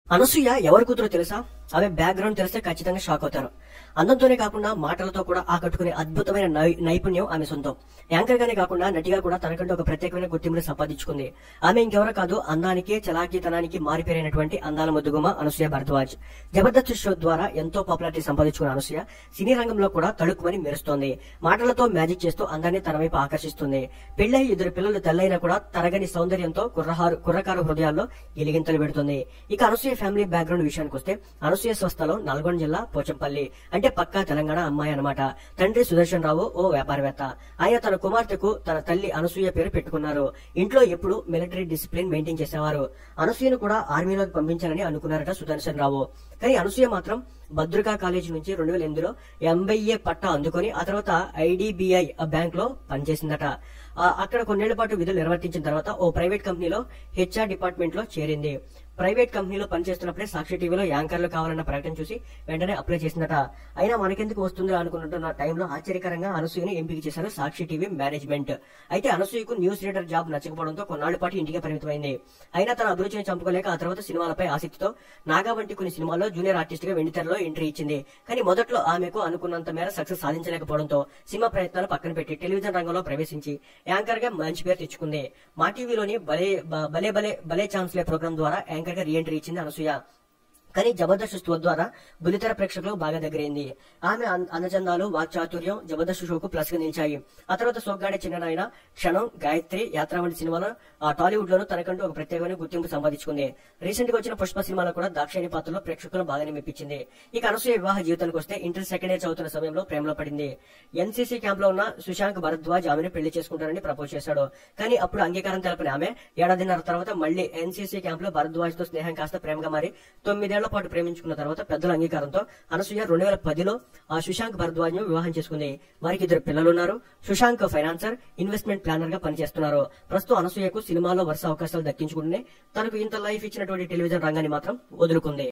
అనసూయ ఎవరి కూతురో తెలుసా ఆమె బ్యాక్గ్రౌండ్ తెలిస్తే ఖచ్చితంగా షాక్ అవుతారు అందంతోనే కాకుండా మాటలతో కూడా ఆకట్టుకునే అద్భుతమైన నై- నైపుణ్యం ఆమె సొంతం యాంకర్ గానే కాకుండా నటిగా కూడా తనకంటూ ఒక ప్రత్యేకమైన గుర్తింపుని సంపాదించుకుంది ఆమె ఇంకెవరో కాదు అందానికి చలాకీతనానికి మారిపోయినటువంటి అందాల ముద్దుగుమ అనసూయ భరద్వాజ్ జబర్దస్త్ షో ద్వారా ఎంతో పాపులారిటీ సంపాదించుకున్న అనసూయ సినీ రంగంలో కూడా తడుక్కుమని మెరుస్తోంది మాటలతో మ్యాజిక్ చేస్తూ అందాన్ని తన వైపు ఆకర్షిస్తుంది పెళ్లై ఇద్దరు పిల్లలు తెల్లైనా కూడా తరగని సౌందర్యంతో కుర్రహారు కుర్రకారు హృదయాల్లో ఎలిగింతలు పెడుతుంది ఇక అనసూయ ఫ్యామిలీ బ్యాక్గ్రౌండ్ విషయానికి వస్తే అనసూయ స్వస్థలో నల్గొండ జిల్లా పోచంపల్లి అంటే పక్కా తెలంగాణ అమ్మాయి అన్నమాట తండ్రి సుదర్శన్ రావు ఓ వ్యాపారవేత్త ఆయన తన కుమార్తెకు తన తల్లి అనసూయ పేరు పెట్టుకున్నారు ఇంట్లో ఎప్పుడు మిలిటరీ డిసిప్లిన్ మెయింటైన్ చేసేవారు అనసూయను కూడా ఆర్మీలోకి పంపించాలని అనుకున్నారట సుదర్శన్ రావు కానీ అనసూయ మాత్రం భద్రకా కాలేజీ నుంచి రెండు వేల ఎనిమిదిలో ఎంబీఏ పట్టా అందుకొని ఆ తర్వాత ఐడిబిఐ బ్యాంక్ లో పనిచేసిందట ఆ, అక్కడ కొన్నేళ్ల పాటు విధులు నిర్వర్తించిన తర్వాత ఓ ప్రైవేట్ కంపెనీలో హెచ్ఆర్ డిపార్ట్మెంట్ లో చేరింది ప్రైవేట్ కంపెనీలో పనిచేస్తున్నప్పుడే సాక్షి టీవీలో యాంకర్లు కావాలన్న ప్రకటన చూసి వెంటనే అప్లై చేసిందట అయినా మనకెందుకు వస్తుందో అనుకుంటున్న టైంలో ఆశ్చర్యకరంగా అనసూయను ఎంపిక చేశారు సాక్షి టీవీ మేనేజ్మెంట్ అయితే అనసూయకు న్యూస్ రీడర్ జాబ్ నచ్చకపోవడంతో కొన్నాళ్ల పాటు ఇంటికి పరిమితమైంది అయినా తన అభిరుచిని చంపుకోలేక ఆ తర్వాత సినిమాలపై ఆసక్తితో నాగా వంటి కొన్ని సినిమాల్లో జూనియర్ ఆర్టిస్ట్ గా వెండితెరలో ఎంట్రీ ఇచ్చింది కానీ మొదట్లో ఆమెకు అనుకున్నంత మేర సక్సెస్ సాధించలేకపోవడంతో సినిమా ప్రయత్నాలు పక్కన పెట్టి టెలివిజన్ రంగంలో ప్రవేశించి యాంకర్ గా మంచి పేరు తెచ్చుకుంది మా టీవీలోని భలే బ- భలే భలే భలే ఛాన్స్ లే ప్రోగ్రామ్ ద్వారా యాంకర్ గా రీఎంట్రీ ఇచ్చింది అనసూయ కానీ జబర్దస్త్ షో ద్వారా బుల్లితెర ప్రేక్షకులకు బాగా దగ్గరైంది ఆమె అన్- అందచందాలు వాక్చాతుర్యం జబర్దస్త్ షోకు ప్లస్ గా నిలిచాయి ఆ తర్వాత సోగ్గాడే చిన్ననాయన క్షణం గాయత్రి యాత్ర వంటి సినిమాలో ఆ టాలీవుడ్ లోను తనకంటూ ఒక ప్రత్యేకమైన గుర్తింపు సంపాదించుకుంది రీసెంట్ గా వచ్చిన పుష్ప సినిమాలో కూడా దాక్షాయణి పాత్రలో ప్రేక్షకులను బాగానే మెప్పించింది ఇక అనసూయ వివాహ జీవితానికి వస్తే ఇంటర్ సెకండ్ ఇయర్ చదువుతున్న సమయంలో ప్రేమలో పడింది ఎన్సీసీ క్యాంప్ లో ఉన్న సుశాంక్ భరద్వాజ్ ఆమెను పెళ్లి చేసుకుంటానని ప్రపోజ్ చేశాడు కానీ అప్పుడు అంగీకారం తెలపని ఆమె ఏడాదిన్నర తర్వాత మళ్ళీ ఎన్సీసీ క్యాంప్ లో భరద్వాజ్ తో స్నేహం కాస్త ప్రేమగా మారి తొమ్మిదేళ్ల పాటు ప్రేమించుకున్న తర్వాత పెద్దల అంగీకారంతో అనసూయ రెండు వేల పదిలో ఆ సుశాంక్ భరద్వాజ్ ను వివాహం చేసుకుంది వారికి ఇద్దరు పిల్లలున్నారు సుశాంక్ ఫైనాన్సర్ ఇన్వెస్ట్మెంట్ ప్లానర్ గా పనిచేస్తున్నారు ప్రస్తుతం అనసూయకు సినిమాలో వరుస అవకాశాలు దక్కించుకుంటూనే తనకు ఇంత లైఫ్ ఇచ్చినటువంటి టెలివిజన్ రంగాన్ని మాత్రం వదులుకుంది